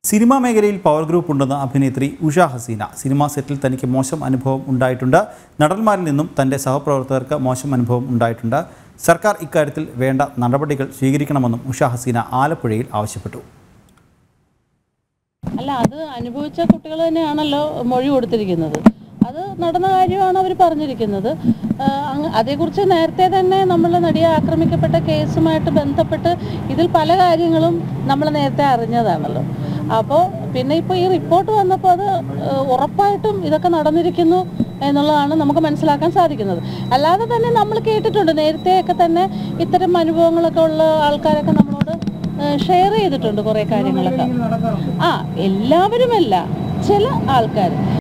cinema മേഖലയിൽ power group ഉണ്ടെന്ന് അഭിനേത്രി ഉഷ ഹസീന സിനിമാ സെറ്റിൽ തനിക്ക് മോശം അനുഭവം ഉണ്ടായിട്ടുണ്ട് നടന്മാരിൽ നിന്നും തൻ്റെ സഹപ്രവർത്തകർക്ക് മോശം അനുഭവം ഉണ്ടായിട്ടുണ്ട് സർക്കാർ ഇക്കാര്യത്തിൽ വേണ്ട നടപടികൾ സ്വീകരിക്കണമെന്നും ഉഷ ഹസീന ആലപ്പുഴയിൽ ആവശ്യപ്പെട്ടു അല്ല അത് അനുഭവിച്ച കുട്ടികൾ തന്നെയാണല്ലോ മൊഴി കൊടുത്തിരിക്കുന്നത് അത് നടന്ന കാര്യമാണ് അവർ പറഞ്ഞിരിക്കുന്നത് ആ, അങ്ങ് അതേക്കുറിച്ച് നേരത്തെ തന്നെ നമ്മൾ നടിയെ ആക്രമിക്കപ്പെട്ട കേസുമായിട്ട് ബന്ധപ്പെട്ട് ഇതിൽ പല കാര്യങ്ങളും നമ്മൾ നേരത്തെ അറിഞ്ഞതാണല്ലോ അപ്പോൾ പിന്നെ ഇപ്പോൾ ഈ റിപ്പോർട്ട് വന്നപ്പോൾ അത് ആ, ഉറപ്പായിട്ടും ഇതൊക്കെ നടന്നിരിക്കുന്നു എന്നുള്ളതാണ് നമുക്ക് മനസ്സിലാക്കാൻ സാധിക്കുന്നത് അല്ലാതെ തന്നെ നമ്മൾ കേട്ടിട്ടുണ്ട് നേരത്തെയൊക്കെ തന്നെ ഇത്തരം അനുഭവങ്ങളൊക്കെ ഉള്ള ആൾക്കാരൊക്കെ നമ്മളോട് ഷെയർ ചെയ്തിട്ടുണ്ട് കുറേ കാര്യങ്ങളൊക്കെ ആ എല്ലാവരുമല്ല ചില ആൾക്കാർ